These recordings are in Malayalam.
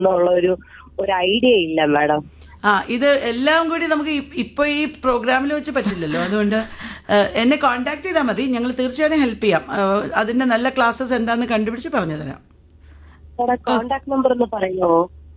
എന്നുള്ള ഒരു ഒരു ഐഡിയ ഇല്ല മാഡം ആ ഇത് എല്ലാം കൂടി നമുക്ക് ഇ- ഇപ്പൊ ഈ പ്രോഗ്രാമിൽ വെച്ച് പറ്റില്ലല്ലോ അതുകൊണ്ട് ഏഹ്, എന്നെ കോൺടാക്ട് ചെയ്താൽ മതി ഞങ്ങൾ തീർച്ചയായും ഹെൽപ്പ് ചെയ്യാം ഏഹ്, അതിന്റെ നല്ല ക്ലാസ്സസ് എന്താന്ന് കണ്ടുപിടിച്ച് പറഞ്ഞു തരാം മാഡം കോണ്ടാക്ട് നമ്പർ ഒന്ന് പറയുമോ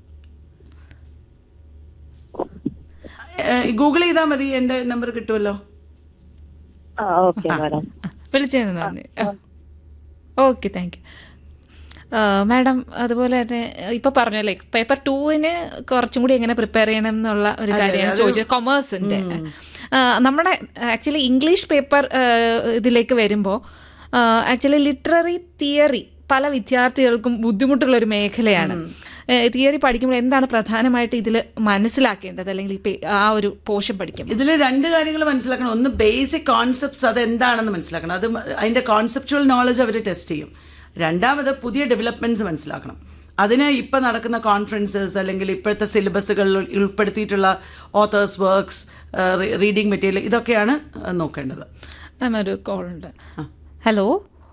ഗൂഗിൾ ചെയ്താൽ മതി എന്റെ നമ്പർ കിട്ടുമല്ലോ ആ ഓക്കെ മാഡം വിളിച്ചതിന് നന്ദി ഓക്കെ താങ്ക് യു മാഡം അതുപോലെ തന്നെ ഇപ്പൊ പറഞ്ഞല്ലേ പേപ്പർ ടൂവിന് കുറച്ചും കൂടി എങ്ങനെ പ്രിപ്പയർ ചെയ്യണം എന്നുള്ള ഒരു കാര്യമാണ് ചോദിച്ചത് കൊമേഴ്സിന്റെ നമ്മുടെ ആക്ച്വലി ഇംഗ്ലീഷ് പേപ്പർ ഇതിലേക്ക് വരുമ്പോൾ ആക്ച്വലി ലിറ്റററി തിയറി പല വിദ്യാർത്ഥികൾക്കും ബുദ്ധിമുട്ടുള്ള ഒരു മേഖലയാണ് തിയറി പഠിക്കുമ്പോൾ എന്താണ് പ്രധാനമായിട്ട് ഇതിൽ മനസ്സിലാക്കേണ്ടത് അല്ലെങ്കിൽ ഇപ്പൊ ആ ഒരു പോർഷൻ പഠിക്കുമ്പോൾ ഇതിൽ രണ്ട് കാര്യങ്ങൾ മനസ്സിലാക്കണം ഒന്ന് ബേസിക് കോൺസെപ്റ്റ്സ് അത് എന്താണെന്ന് മനസ്സിലാക്കണം അത് അതിന്റെ കോൺസെപ്റ്റുവൽ നോളജ് അവർ ടെസ്റ്റ് ചെയ്യും രണ്ടാമത് പുതിയ ഡെവലപ്മെന്റ്സ് മനസ്സിലാക്കണം അതിന് ഇപ്പം നടക്കുന്ന കോൺഫറൻസസ് അല്ലെങ്കിൽ ഇപ്പോഴത്തെ സിലബസുകളിൽ ഉൾപ്പെടുത്തിയിട്ടുള്ള ഓത്തേഴ്സ് വർക്ക്സ് റീഡിംഗ് മെറ്റീരിയൽ ഇതൊക്കെയാണ് നോക്കേണ്ടത് മാം ഒരു കോൾ ഉണ്ട് ഹലോ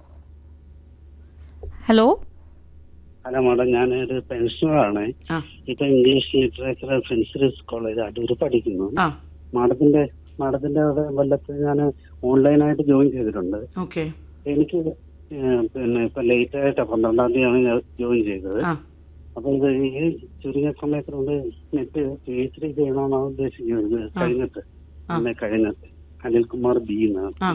ഹലോ ഹലോ മാഡം ഞാൻ ഒരു പെൻഷനറാണ് ആ ഇപ്പൊ ഇംഗ്ലീഷ് ലിറ്ററേച്ചർ ഫിൻസറിസ് കോളേജ് അടൂർ പഠിക്കുന്നു ആ മാഡത്തിന്റെ മാഡത്തിന്റെ അവിടെ കൊല്ലത്ത് ഞാൻ ഓൺലൈനായിട്ട് ജോയിൻ ചെയ്തിട്ടുണ്ട് ഓക്കെ എനിക്ക് ഏഹ്, പിന്നെ ഇപ്പൊ ലേറ്റ് ആയിട്ടാ പന്ത്രണ്ടാം തീയതിയാണ് ഞാൻ ജോയിൻ ചെയ്തത് ആ അപ്പൊ ഇത് ഈ ചുരുങ്ങിയ സമയത്തിനുള്ളിൽ നെറ്റ് പി എച്ച് ഡി ചെയ്യണമെന്നാണ് ഉദ്ദേശിക്കുന്നത് കഴിഞ്ഞിട്ട് എന്നെ കഴിഞ്ഞിട്ട് അനിൽകുമാർ ബി എന്നാണ് ആ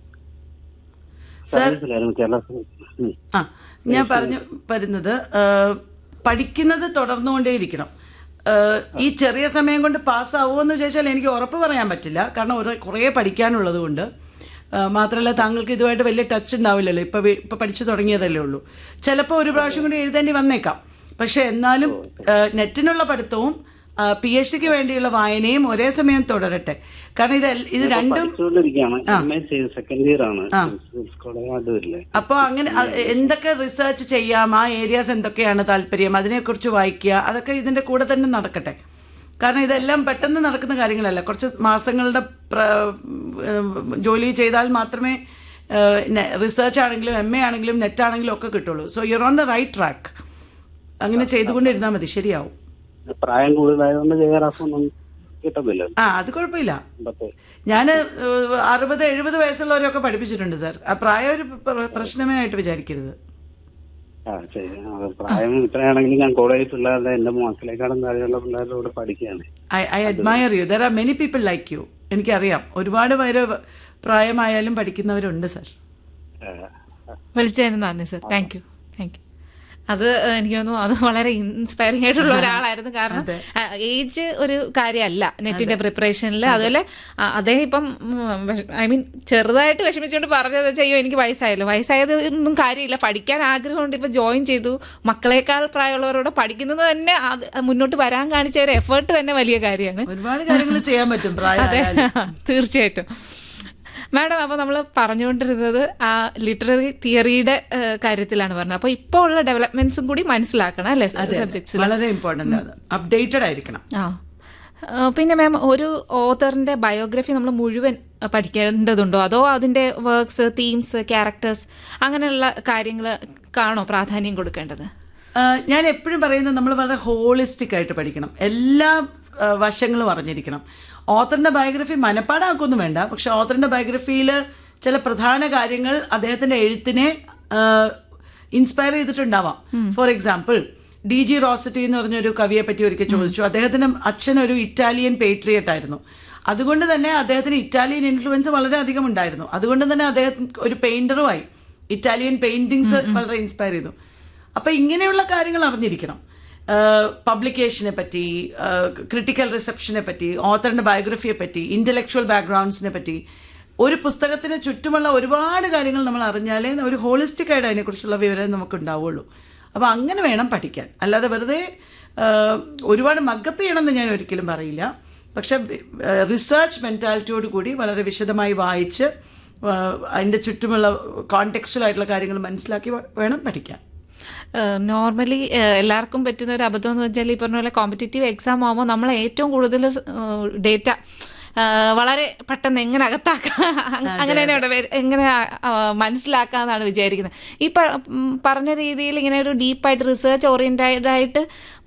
സർ അറിയത്തില്ലായിരുന്നു കേരള ഉം. ആ ഞാൻ പറഞ്ഞു വരുന്നത് ആ, പഠിക്കുന്നത് തുടർന്നുകൊണ്ടേയിരിക്കണം ആ, ഈ ചെറിയ സമയം കൊണ്ട് പാസ്സാവുമോ എന്ന് ചോദിച്ചാൽ എനിക്ക് ഉറപ്പ് പറയാൻ പറ്റില്ല കാരണം ഒരു കുറേ പഠിക്കാനുള്ളത് കൊണ്ട് ആ, മാത്രമല്ല താങ്കൾക്ക് ഇതുമായിട്ട് വലിയ ടച്ച് ഉണ്ടാവില്ലല്ലോ ഇപ്പൊ വി- ഇപ്പൊ പഠിച്ചു തുടങ്ങിയതല്ലേ ഉള്ളൂ ചിലപ്പോൾ ഒരു പ്രാവശ്യം കൂടി എഴുതേണ്ടി വന്നേക്കാം പക്ഷെ എന്നാലും ആ, നെറ്റിനുള്ള പഠിത്തവും പി എച്ച് ഡിക്ക് വേണ്ടിയുള്ള വായനയും ഒരേ സമയം തുടരട്ടെ കാരണം ഇത് എൽ- ഇത് രണ്ടും പഠിച്ചുകൊണ്ടിരിക്കുകയാണ് എം എ ചെയ്ത് സെക്കൻഡ് ഇയർ ആണ് ഫിൻസറിസ് കോളേജ് അടൂരിലെ അപ്പോൾ അങ്ങനെ അ- എന്തൊക്കെ റിസർച്ച് ചെയ്യാം ആ ഏരിയാസ് എന്തൊക്കെയാണ് താല്പര്യം അതിനെക്കുറിച്ച് വായിക്കുക അതൊക്കെ ഇതിന്റെ കൂടെ തന്നെ നടക്കട്ടെ കാരണം ഇതെല്ലാം പെട്ടെന്ന് നടക്കുന്ന കാര്യങ്ങളല്ല കുറച്ച് മാസങ്ങളുടെ പ്ര- ഉം, ജോലി ചെയ്താൽ മാത്രമേ റിസർച്ച് ആണെങ്കിലും എം എ ആണെങ്കിലും നെറ്റ് ആണെങ്കിലും ഒക്കെ കിട്ടുള്ളൂ so you're on the right track അങ്ങനെ ചെയ്തുകൊണ്ടിരുന്നാൽ മതി ശരിയാവും പ്രായം കൂടുതലായതുകൊണ്ട് ജയറാസൊന്നും കിട്ടത്തില്ല ആ അത് കുഴപ്പമില്ല പത്ത് ഞാൻ അറുപത് എഴുപത് വയസ്സുള്ളവരെയൊക്കെ പഠിപ്പിച്ചിട്ടുണ്ട് സാർ ആ പ്രായം ഒരു പ്ര- പ്രശ്നമേ ആയിട്ട് വിചാരിക്കരുത് ആ ശരി ആ, പ്രായം ഇത്രയാണെങ്കിലും ഞാൻ കോളേജ് പിള്ളേരുടെ എന്റെ മക്കളെക്കാളും താഴെയുള്ള പിള്ളേരുടെ കൂടെ പഠിക്കുകയാണ് I I admire you there are many people like you എനിക്കറിയാം ഒരുപാട് പേര് പ്രായമായാലും പഠിക്കുന്നവരുണ്ട് സർ ആ, വിളിച്ചതിന് നന്ദി sir thank you thank you അത് എനിക്ക് തോന്നുന്നു അത് വളരെ ഇൻസ്പയറിംഗ് ആയിട്ടുള്ള ഒരാളായിരുന്നു കാരണം ഏജ് ഒരു കാര്യമല്ല നെറ്റിന്റെ പ്രിപ്പറേഷനിൽ അതുപോലെ ആ, അദ്ദേഹം ഇപ്പം ഐ മീൻ ചെറുതായിട്ട് വിഷമിച്ചുകൊണ്ട് പറഞ്ഞത് ചെയ്യോ എനിക്ക് വയസ്സായല്ലോ വയസ്സായത് ഒന്നും കാര്യമില്ല പഠിക്കാൻ ആഗ്രഹമുണ്ട് ഇപ്പൊ ജോയിൻ ചെയ്തു മക്കളെക്കാൾ പ്രായമുള്ളവരോട് പഠിക്കുന്നത് തന്നെ അത് മുന്നോട്ട് വരാൻ കാണിച്ച ഒരു എഫേർട്ട് തന്നെ വലിയ കാര്യമാണ് ഒരുപാട് കാര്യങ്ങൾ ചെയ്യാൻ പറ്റും പ്രായം തീർച്ചയായിട്ടും മാഡം അപ്പോൾ നമ്മൾ പറഞ്ഞുകൊണ്ടിരുന്നത് ആ ലിറ്റററി തിയറിയുടെ ഏഹ്, കാര്യത്തിലാണ് പറഞ്ഞത് അപ്പോൾ ഇപ്പോൾ ഉള്ള ഡെവലപ്മെന്റ്സും കൂടി മനസ്സിലാക്കണം അല്ലേ സബ്ജക്ട്സിൽ വളരെ ഇമ്പോർട്ടന്റ് അത് അപ്ഡേറ്റഡ് ആയിരിക്കണം ആ ആ, പിന്നെ മാം ഒരു ഓത്തറിന്റെ ബയോഗ്രഫി നമ്മൾ മുഴുവൻ പഠിക്കേണ്ടതുണ്ടോ അതോ അതിന്റെ വർക്ക്സ് തീംസ് ക്യാരക്ടേഴ്സ് അങ്ങനെയുള്ള കാര്യങ്ങൾ കാണോ പ്രാധാന്യം കൊടുക്കേണ്ടത് ആ, ഞാൻ എപ്പോഴും പറയുന്നത് നമ്മൾ വളരെ ഹോളിസ്റ്റിക് ആയിട്ട് പഠിക്കണം എല്ലാ ആ, വശങ്ങളും അറിഞ്ഞിരിക്കണം ഓത്തറിന്റെ ബയോഗ്രഫി മനപ്പാടാക്കൊന്നും വേണ്ട പക്ഷെ ഓത്തറിന്റെ ബയോഗ്രഫിയിൽ ചില പ്രധാന കാര്യങ്ങൾ അദ്ദേഹത്തിന്റെ എഴുത്തിനെ ഇൻസ്പയർ ചെയ്തിട്ടുണ്ടാവാം for example D G Rossetti എന്ന് പറഞ്ഞൊരു കവിയെ പറ്റി ഒരിക്കൽ ചോദിച്ചു അദ്ദേഹത്തിന്റെ അച്ഛൻ ഒരു ഇറ്റാലിയൻ പേട്രിയറ്റ് ആയിരുന്നു അതുകൊണ്ട് തന്നെ അദ്ദേഹത്തിന് ഇറ്റാലിയൻ ഇൻഫ്ലുവൻസ് വളരെ അധികം ഉണ്ടായിരുന്നു അതുകൊണ്ട് തന്നെ അദ്ദേഹത്തിന് ഒരു പെയിന്ററുമായി ഇറ്റാലിയൻ പെയിന്റിങ്സ് വളരെ ഇൻസ്പയർ ചെയ്തു അപ്പൊ ഇങ്ങനെയുള്ള കാര്യങ്ങൾ അറിഞ്ഞിരിക്കണം പബ്ലിക്കേഷനെ പറ്റി ക്രിട്ടിക്കൽ റിസപ്ഷനെ പറ്റി ഓത്തറിന്റെ ബയോഗ്രഫിയെ പറ്റി ഇന്റലക്ച്വൽ ബാക്ക്ഗ്രൗണ്ട്സിനെ പറ്റി ഒരു പുസ്തകത്തിന് ചുറ്റുമുള്ള ഒരുപാട് കാര്യങ്ങൾ നമ്മൾ അറിഞ്ഞാലേ ഒരു ഹോളിസ്റ്റിക് ആയിട്ട് അതിനെക്കുറിച്ചുള്ള വിവരം നമുക്ക് ഉണ്ടാവുള്ളൂ അപ്പോൾ അങ്ങനെ വേണം പഠിക്കാൻ അല്ലാതെ വെറുതെ ആ, ഒരുപാട് മഗപ്പ് ചെയ്യണമെന്ന് ഞാൻ ഒരിക്കലും പറയില്ല പക്ഷെ റിസർച്ച് മെൻറ്റാലിറ്റിയോട് കൂടി വളരെ വിശദമായി വായിച്ച് ആ, അതിൻ്റെ ചുറ്റുമുള്ള കോണ്ടെക്സ്റ്റുവൽ ആയിട്ടുള്ള കാര്യങ്ങൾ മനസ്സിലാക്കി വ- വേണം പഠിക്കാൻ നോർമലി എല്ലാവർക്കും പറ്റുന്ന ഒരു അബദ്ധം എന്ന് വെച്ചാൽ ഈ പറഞ്ഞ പോലെ കോമ്പറ്റേറ്റീവ് എക്സാം ആകുമ്പോൾ നമ്മൾ ഏറ്റവും കൂടുതൽ ഡേറ്റ വളരെ പെട്ടെന്ന് എങ്ങനെ അകത്താക്കാം അങ്ങനെ തന്നെ ഇവിടെ വര- എങ്ങനെ ആ, മനസ്സിലാക്കാന്നാണ് വിചാരിക്കുന്നത് ഈ പ- ഉം, പറഞ്ഞ രീതിയിൽ ഇങ്ങനെ ഒരു ഡീപ്പായിട്ട് റിസർച്ച് ഓറിയന്റഡ് ആയിട്ട്